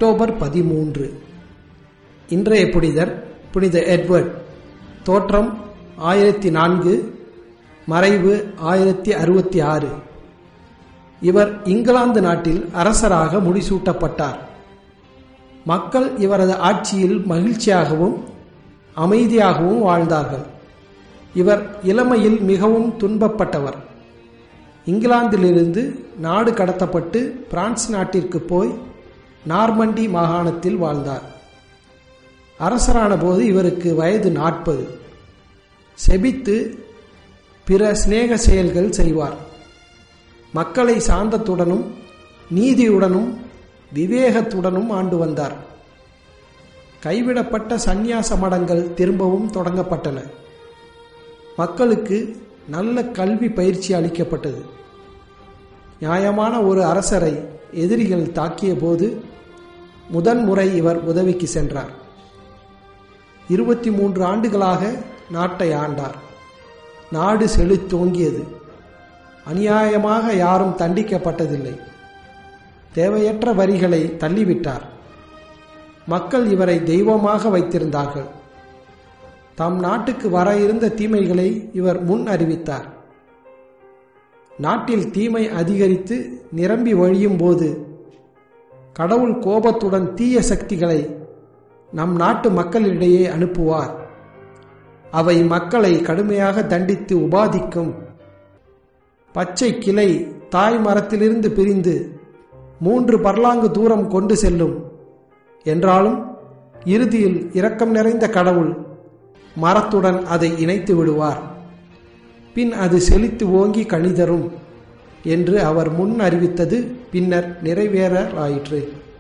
October பதிமூன்று இன்றைய புனிதர் புனித எட்வர்ட் தோற்றம் ஆயிரத்தி நான்கு மறைவு ஆயிரத்தி அறுபத்தி ஆறு இவர் இங்கிலாந்து நாட்டில் அரசராக முடிசூட்டப்பட்டார் மக்கள் இவரது ஆட்சியில் மகிழ்ச்சியாகவும் அமைதியாகவும் வாழ்ந்தார்கள் இவர் இளமையில் மிகவும் துன்பப்பட்டவர் இங்கிலாந்திலிருந்து நாடு கடத்தப்பட்டு பிரான்ஸ் நாட்டிற்கு போய் நார்மண்டி மாகாணத்தில் வாழ்ந்தார் அரசரான போது இவருக்கு வயது நாற்பது செபித்து பிற சிநேக செயல்கள் செய்வார் மக்களை சாந்தத்துடனும் நீதியுடனும் விவேகத்துடனும் ஆண்டு வந்தார் கைவிடப்பட்ட சந்நியாச மடங்கள் திரும்பவும் தொடங்கப்பட்டன மக்களுக்கு நல்ல கல்வி பயிற்சி அளிக்கப்பட்டது நியாயமான ஒரு அரசரை எதிரிகள் தாக்கிய போது முதன்முறை இவர் உதவிக்கு சென்றார் இருபத்தி மூன்று ஆண்டுகளாக நாட்டை ஆண்டார் நாடு செழித்தோங்கியது அநியாயமாக யாரும் தண்டிக்கப்பட்டதில்லை தேவையற்ற வரிகளை தள்ளிவிட்டார் மக்கள் இவரை தெய்வமாக வைத்திருந்தார்கள் தம் நாட்டுக்கு வர இருந்த தீமைகளை இவர் முன் அறிவித்தார் நாட்டில் தீமை அதிகரித்து நிரம்பி வழியும் போது கடவுள் கோபத்துடன் தீய சக்திகளை நம் நாட்டு மக்களிடையே அனுப்புவார் அவை மக்களை கடுமையாக தண்டித்து உபாதிக்கும் பச்சை கிளை தாய் மரத்திலிருந்து பிரிந்து மூன்று பர்லாங்கு தூரம் கொண்டு செல்லும் என்றாலும் இறுதியில் இரக்கம் நிறைந்த கடவுள் மரத்துடன் அதை இணைத்து விடுவார் பின் அது செழித்து ஓங்கி கணிதரும் என்று அவர் முன் அறிவித்தது பின்னர் நிறைவேறலாயிற்று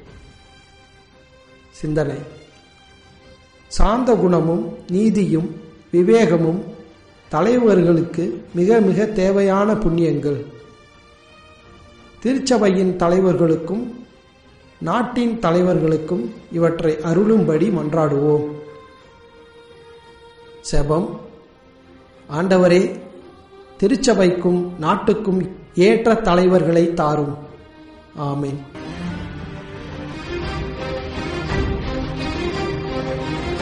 சிந்தனை சாந்த குணமும் நீதியும் விவேகமும் தலைவர்களுக்கு மிக மிக தேவையான புண்ணியங்கள் திருச்சபையின் தலைவர்களுக்கும் நாட்டின் தலைவர்களுக்கும் இவற்றை அருளும்படி மன்றாடுவோம் செபம் ஆண்டவரே திருச்சபைக்கும் நாட்டுக்கும் ஏற்ற தலைவர்களை தாரும் ஆமேன்